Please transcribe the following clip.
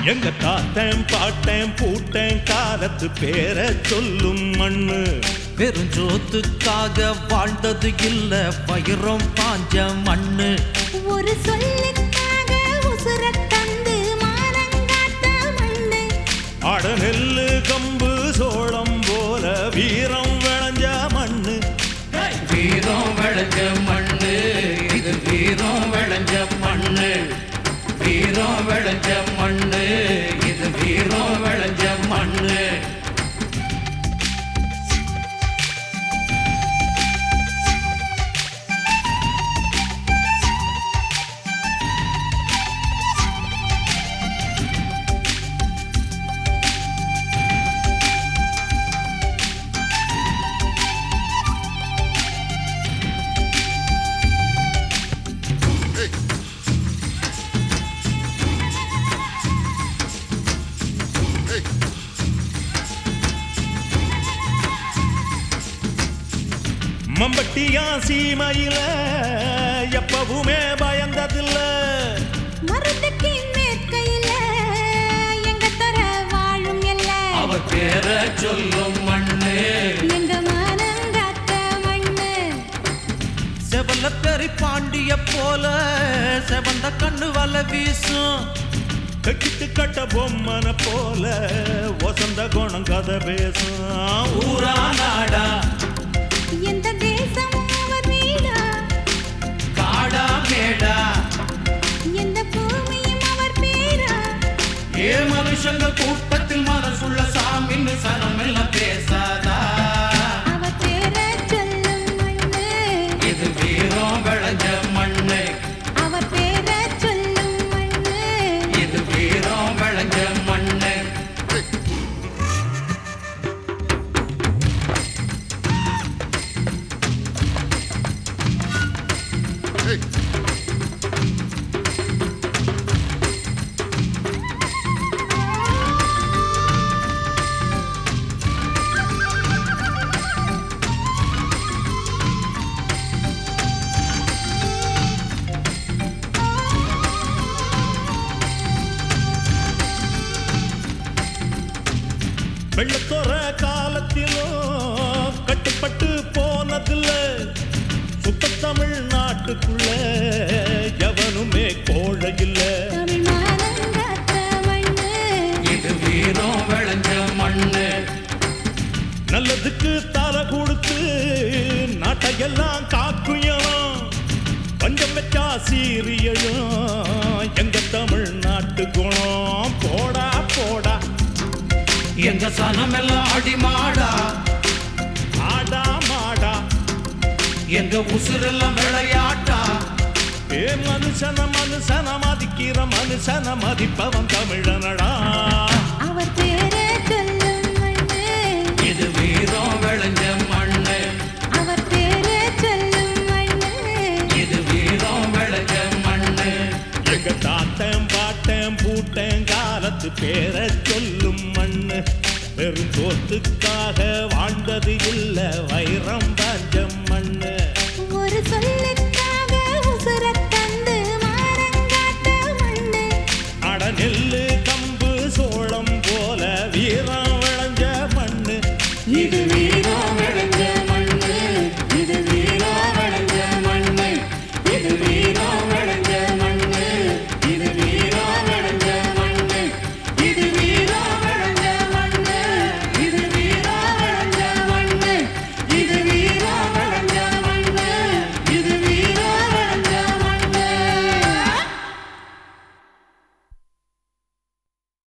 எங்க தாத்தன் பாட்டன் பூட்டன் காலத்து பேரை சொல்லும் மண்ணு பெருஞ்சோத்துக்காக வாழ்ந்தது இல்ல பயிரும் பாஞ்ச மண்ணு ஒரு சொல்லுக்காக உசுரத் தந்து மானங்காத்த மண்ணு அட நெல்லு கம்பு சோளம் போல வீரம் விளைஞ்ச மண்ணு வீரம் விளைஞ்ச மண்ணு இது வீரம் விளைஞ்ச மண்ணு வீரம் விளைஞ்ச மண்ணு இது வீரம் விளைஞ்ச மண்ணு மம்பட்டியா சீமையில எப்பவுமே பயந்ததில்ல மருந்துக்கு மேற்கையில எங்க தர வாழும் எல்ல அவர் பேர சொல்லும் மண்ணு எங்க மானங்காத்த மண்ணு செவல்ல பெரி பாண்டிய போல செவந்த கண்ணு வல வீசும் கட்டிட்டு கட்ட பொம்மன போல வசந்த குணம் கதை பேசும் ஊரா நாடா எந்த தேசமும் அவர் வீடா காடா மேடா எந்த பூமியும் அவர் பேரா ஏ மனுஷங்க கூட்டத்தில் மனசுள்ள சாமின்னு சனம் எல்லாம் பேசாதா அவர் பேரை சொல்லும் மண்ணு இது வீரம் விளைஞ்ச மண்ணு அவர் பேரை சொல்லும் மண்ணு இது வீரம் விளைஞ்ச மண்ணு வெள்ளத்தோற காலத்திலும் கட்டுப்பட்டு போனதில்ல சுத்த தமிழ் நாட்டுக்குள்ள எவனுமே கோழை இல்ல தமிழ் மானங்காத்த மண்ணு இது வீரம் விளைஞ்ச மண்ணு நல்லதுக்கு தலை கொடுத்து நாட்டையெல்லாம் காக்குயலாம் பஞ்சம் வச்சா சீரியலும் எங்க தமிழ்நாட்டு குணம் போடா போடா எங்க சனம் எல்லாம் அடிமாடா ஆடா மாடா எங்க உசுரெல்லாம் விளையாட்டா ஏ மனுஷன மனுஷன மதிக்கிற மனுஷன மதிப்பவன் தமிழனடா அவர் பேரை சொல்லும் மண்ணு இது வீரம் விளைஞ்ச மண்ணு அவர் பேரை சொல்லும் மண்ணு இது வீரம் விளைஞ்ச மண்ணு எங்க தாத்தன் பாட்டன் பூட்டன் காலத்து பேரை சொல்லும் மண்ணு பெரும் சோத்துக்காக வாழ்ந்தது இல்ல வைரம் தான்